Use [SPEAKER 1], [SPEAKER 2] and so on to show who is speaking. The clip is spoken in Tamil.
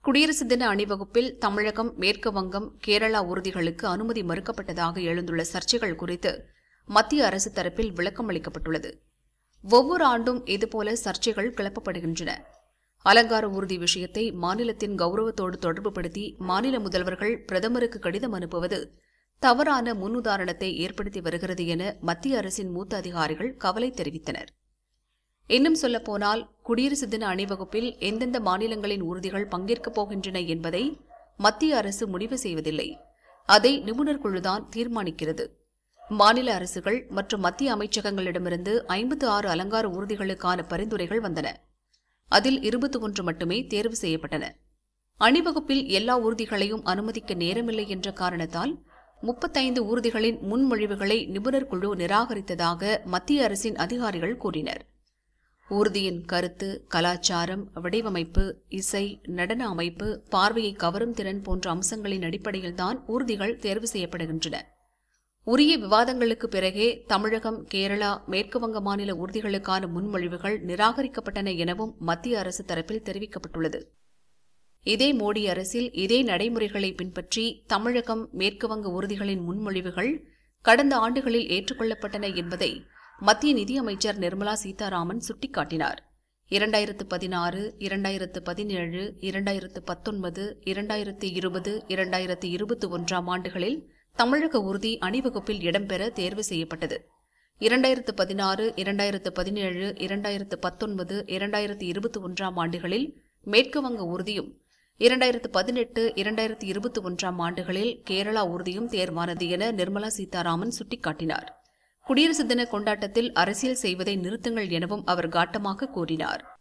[SPEAKER 1] குடியரசு தின அணிவகுப்பில் தமிழகம் மேற்கு வங்கம் கேரளா ஊர்திகளுக்கு அனுமதி மறுக்கப்பட்டதாக எழுந்துள்ள சர்ச்சைகள் குறித்து மத்திய அரசு தரப்பில் விளக்கம் அளிக்கப்பட்டுள்ளது ஒவ்வொரு ஆண்டும் இதுபோல சர்ச்சைகள் கிளப்பப்படுகின்றன அலங்கார ஊர்தி விஷயத்தை மாநிலத்தின் கௌரவத்தோடு தொடர்புபடுத்தி மாநில முதல்வர்கள் பிரதமருக்கு கடிதம் அனுப்புவது தவறான முன்னுதாரணத்தை ஏற்படுத்தி வருகிறது என மத்திய அரசின் மூத்த அதிகாரிகள் கவலை தெரிவித்தனர் இன்னும் சொல்லப்போனால் குடியரசு தின அணிவகுப்பில் எந்தெந்த மாநிலங்களின் ஊர்திகள் பங்கேற்கப் போகின்றன என்பதை மத்திய அரசு முடிவு செய்வதில்லை அதை நிபுணர் குழுதான் தீர்மானிக்கிறது மாநில அரசுகள் மற்றும் மத்திய அமைச்சகங்களிடமிருந்து ஐம்பத்து ஆறு அலங்கார ஊர்திகளுக்கான பரிந்துரைகள் வந்தன அதில் இருபத்தி ஒன்று மட்டுமே தேர்வு செய்யப்பட்டன அணிவகுப்பில் எல்லா ஊர்திகளையும் அனுமதிக்க நேரமில்லை என்ற காரணத்தால் முப்பத்தைந்து ஊர்திகளின் முன்மொழிவுகளை நிபுணர் குழு நிராகரித்ததாக மத்திய அரசின் அதிகாரிகள் கூறினர் ஊர்தியின் கருத்து கலாச்சாரம் வடிவமைப்பு இசை நடன அமைப்பு பார்வையை கவரும் திறன் போன்ற அம்சங்களின் அடிப்படையில்தான் ஊர்திகள் தேர்வு செய்யப்படுகின்றன உரிய விவாதங்களுக்கு பிறகே தமிழகம் கேரளா மேற்குவங்க மாநில ஊர்திகளுக்கான முன்மொழிவுகள் நிராகரிக்கப்பட்டன எனவும் மத்திய அரசு தரப்பில் தெரிவிக்கப்பட்டுள்ளது இதே மோடி அரசில் இதே நடைமுறைகளை பின்பற்றி தமிழகம் மேற்குவங்க ஊர்திகளின் முன்மொழிவுகள் கடந்த ஆண்டுகளில் ஏற்றுக்கொள்ளப்பட்டன என்பதை மத்திய நிதியமைச்சர் நிர்மலா சீதாராமன் சுட்டிக்காட்டினார் இரண்டாயிரத்து பதினாறு இரண்டாயிரத்து பதினேழு இரண்டாயிரத்து பத்தொன்பது இரண்டாயிரத்து இருபது இரண்டாயிரத்து இருபத்தி ஒன்றாம் ஆண்டுகளில் தமிழக ஊர்தி அணிவகுப்பில் இடம்பெற தேர்வு செய்யப்பட்டது இரண்டாயிரத்து பதினாறு இரண்டாயிரத்து பதினேழு இரண்டாயிரத்து பத்தொன்பது இரண்டாயிரத்து இருபத்தி ஒன்றாம் ஆண்டுகளில் மேற்குவங்க ஊர்தியும் இரண்டாயிரத்து பதினெட்டு இரண்டாயிரத்து இருபத்தி ஒன்றாம் ஆண்டுகளில் கேரளா ஊர்தியும் தேர்வானது என நிர்மலா சீதாராமன் சுட்டிக்காட்டினார் குடியரசு தின கொண்டாட்டத்தில் அரசியல் செய்வதை நிறுத்துங்கள் எனவும் அவர் காட்டமாக கூறினார்